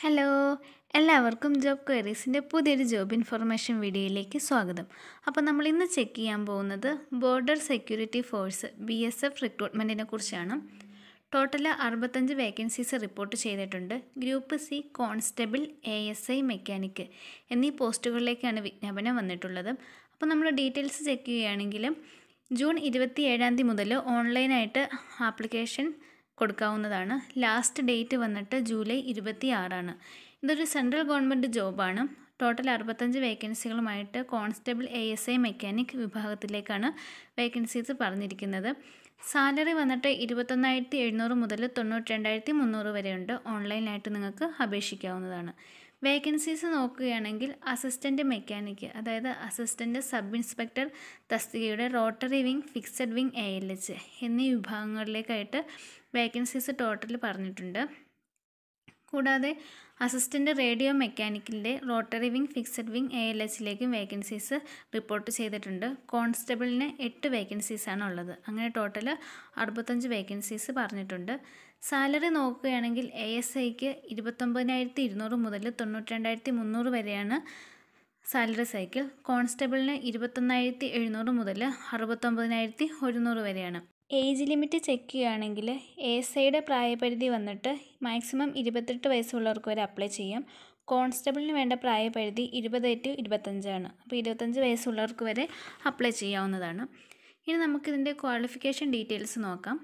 hello എല്ലാവർക്കും job ക്വയറീസിൻ്റെ പുതിയൊരു job information വീഡിയോയിലേക്ക് സ്വാഗതം അപ്പോൾ നമ്മൾ ഇന്ന് ചെക്ക് ചെയ്യാൻ പോകുന്നത് border security force B S F റിക്രൂട്ട്മെൻറ്റിനെ കുറിച്ചാണ് ടോട്ടൽ അറുപത്തഞ്ച് വേക്കൻസീസ് റിപ്പോർട്ട് ചെയ്തിട്ടുണ്ട് group C constable A S I mechanic എന്നീ പോസ്റ്റുകളിലേക്കാണ് വിജ്ഞാപനം വന്നിട്ടുള്ളത് അപ്പോൾ നമ്മൾ ഡീറ്റെയിൽസ് ചെക്ക് ചെയ്യുകയാണെങ്കിൽ ജൂൺ ഇരുപത്തി ഏഴാം തീയതി മുതൽ ഓൺലൈനായിട്ട് ആപ്ലിക്കേഷൻ കൊടുക്കാവുന്നതാണ് ലാസ്റ്റ് ഡേറ്റ് വന്നിട്ട് ജൂലൈ ഇരുപത്തി ആറാണ് ഇതൊരു സെൻട്രൽ ഗവൺമെൻറ് ജോബാണ് ടോട്ടൽ അറുപത്തഞ്ച് വേക്കൻസികളുമായിട്ട് constable A S I mechanic വിഭാഗത്തിലേക്കാണ് വേക്കൻസീസ് പറഞ്ഞിരിക്കുന്നത് സാലറി വന്നിട്ട് ഇരുപത്തൊന്നായിരത്തി എഴുന്നൂറ് മുതൽ തൊണ്ണൂറ്റി രണ്ടായിരത്തി മുന്നൂറ് വരെയുണ്ട് ഓൺലൈനായിട്ട് നിങ്ങൾക്ക് അപേക്ഷിക്കാവുന്നതാണ് വേക്കൻസീസ് നോക്കുകയാണെങ്കിൽ അസിസ്റ്റൻറ്റ് മെക്കാനിക്ക് അതായത് അസിസ്റ്റൻറ്റ് സബ് ഇൻസ്പെക്ടർ തസ്തികയുടെ rotary wing fixed wing A L H എന്നീ വിഭാഗങ്ങളിലേക്കായിട്ട് വേക്കൻസീസ് ടോട്ടൽ പറഞ്ഞിട്ടുണ്ട് കൂടാതെ അസിസ്റ്റൻറ്റ് റേഡിയോ മെക്കാനിക്കിൻ്റെ rotary wing fixed wing A L എച്ചിലേക്കും വേക്കൻസീസ് റിപ്പോർട്ട് ചെയ്തിട്ടുണ്ട് കോൺസ്റ്റബിളിന് എട്ട് വേക്കൻസീസാണ് ഉള്ളത് അങ്ങനെ ടോട്ടൽ അറുപത്തഞ്ച് വേക്കൻസീസ് പറഞ്ഞിട്ടുണ്ട് സാലറി നോക്കുകയാണെങ്കിൽ എ എസ് ഐക്ക് ഇരുപത്തൊമ്പതിനായിരത്തി ഇരുന്നൂറ് മുതൽ തൊണ്ണൂറ്റി രണ്ടായിരത്തി മുന്നൂറ് വരെയാണ് സാലറി സൈക്കിൾ കോൺസ്റ്റബിളിന് ഇരുപത്തൊന്നായിരത്തി എഴുന്നൂറ് മുതൽ അറുപത്തൊമ്പതിനായിരത്തി ഒരുന്നൂറ് വരെയാണ് ഏജ് ലിമിറ്റ് ചെക്ക് ചെയ്യുകയാണെങ്കിൽ എ എസ് ഐയുടെ പ്രായപരിധി വന്നിട്ട് മാക്സിമം ഇരുപത്തെട്ട് വയസ്സുള്ളവർക്ക് വരെ അപ്ലൈ ചെയ്യാം കോൺസ്റ്റബിളിന് വേണ്ട പ്രായപരിധി ഇരുപത് ടു ഇരുപത്തഞ്ചാണ് അപ്പോൾ ഇരുപത്തഞ്ച് വയസ്സുള്ളവർക്ക് വരെ അപ്ലൈ ചെയ്യാവുന്നതാണ് ഇനി നമുക്കിതിൻ്റെ ക്വാളിഫിക്കേഷൻ ഡീറ്റെയിൽസ് നോക്കാം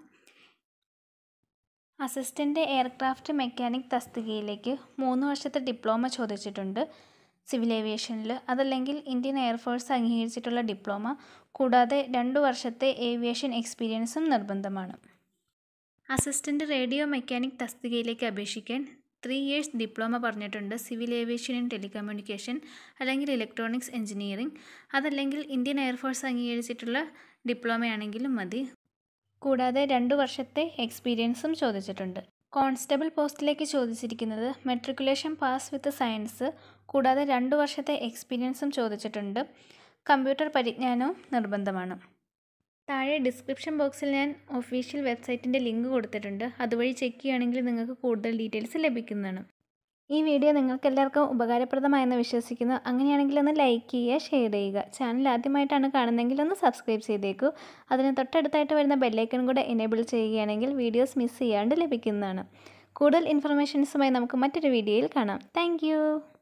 അസിസ്റ്റൻ്റ് എയർക്രാഫ്റ്റ് മെക്കാനിക് തസ്തികയിലേക്ക് മൂന്ന് വർഷത്തെ ഡിപ്ലോമ ചോദിച്ചിട്ടുണ്ട് സിവിൽ ഏവിയേഷനിൽ അതല്ലെങ്കിൽ ഇന്ത്യൻ എയർഫോഴ്സ് അംഗീകരിച്ചിട്ടുള്ള ഡിപ്ലോമ കൂടാതെ രണ്ട് വർഷത്തെ ഏവിയേഷൻ എക്സ്പീരിയൻസും നിർബന്ധമാണ് അസിസ്റ്റൻ്റ് റേഡിയോ മെക്കാനിക് തസ്തികയിലേക്ക് അപേക്ഷിക്കാൻ ത്രീ ഇയേഴ്സ് ഡിപ്ലോമ പറഞ്ഞിട്ടുണ്ട് സിവിൽ ഏവിയേഷൻ ഇൻ ടെലികമ്മ്യൂണിക്കേഷൻ അല്ലെങ്കിൽ ഇലക്ട്രോണിക്സ് എഞ്ചിനീയറിംഗ് അതല്ലെങ്കിൽ ഇന്ത്യൻ എയർഫോഴ്സ് അംഗീകരിച്ചിട്ടുള്ള ഡിപ്ലോമയാണെങ്കിലും മതി കൂടാതെ രണ്ട് വർഷത്തെ എക്സ്പീരിയൻസും ചോദിച്ചിട്ടുണ്ട് കോൺസ്റ്റബിൾ പോസ്റ്റിലേക്ക് ചോദിച്ചിരിക്കുന്നത് മെട്രിക്കുലേഷൻ പാസ് വിത്ത് സയൻസ് കൂടാതെ രണ്ട് വർഷത്തെ എക്സ്പീരിയൻസും ചോദിച്ചിട്ടുണ്ട് കമ്പ്യൂട്ടർ പരിജ്ഞാനവും നിർബന്ധമാണ് താഴെ ഡിസ്ക്രിപ്ഷൻ ബോക്സിൽ ഞാൻ ഒഫീഷ്യൽ വെബ്സൈറ്റിൻ്റെ ലിങ്ക് കൊടുത്തിട്ടുണ്ട് അതുവഴി ചെക്ക് ചെയ്യുകയാണെങ്കിൽ നിങ്ങൾക്ക് കൂടുതൽ ഡീറ്റെയിൽസ് ലഭിക്കുന്നതാണ് ഈ വീഡിയോ നിങ്ങൾക്ക് എല്ലാവർക്കും ഉപകാരപ്രദമായെന്ന് വിശ്വസിക്കുന്നു അങ്ങനെയാണെങ്കിൽ ഒന്ന് ലൈക്ക് ചെയ്യുക ഷെയർ ചെയ്യുക ചാനൽ ആദ്യമായിട്ടാണ് കാണുന്നതെങ്കിൽ ഒന്ന് സബ്സ്ക്രൈബ് ചെയ്തേക്കൂ അതിന് തൊട്ടടുത്തായിട്ട് വരുന്ന ബെല്ലൈക്കൺ കൂടെ എനേബിൾ ചെയ്യുകയാണെങ്കിൽ വീഡിയോസ് മിസ് ചെയ്യാണ്ട് ലഭിക്കുന്നതാണ് കൂടുതൽ ഇൻഫർമേഷൻസുമായി നമുക്ക് മറ്റൊരു വീഡിയോയിൽ കാണാം താങ്ക്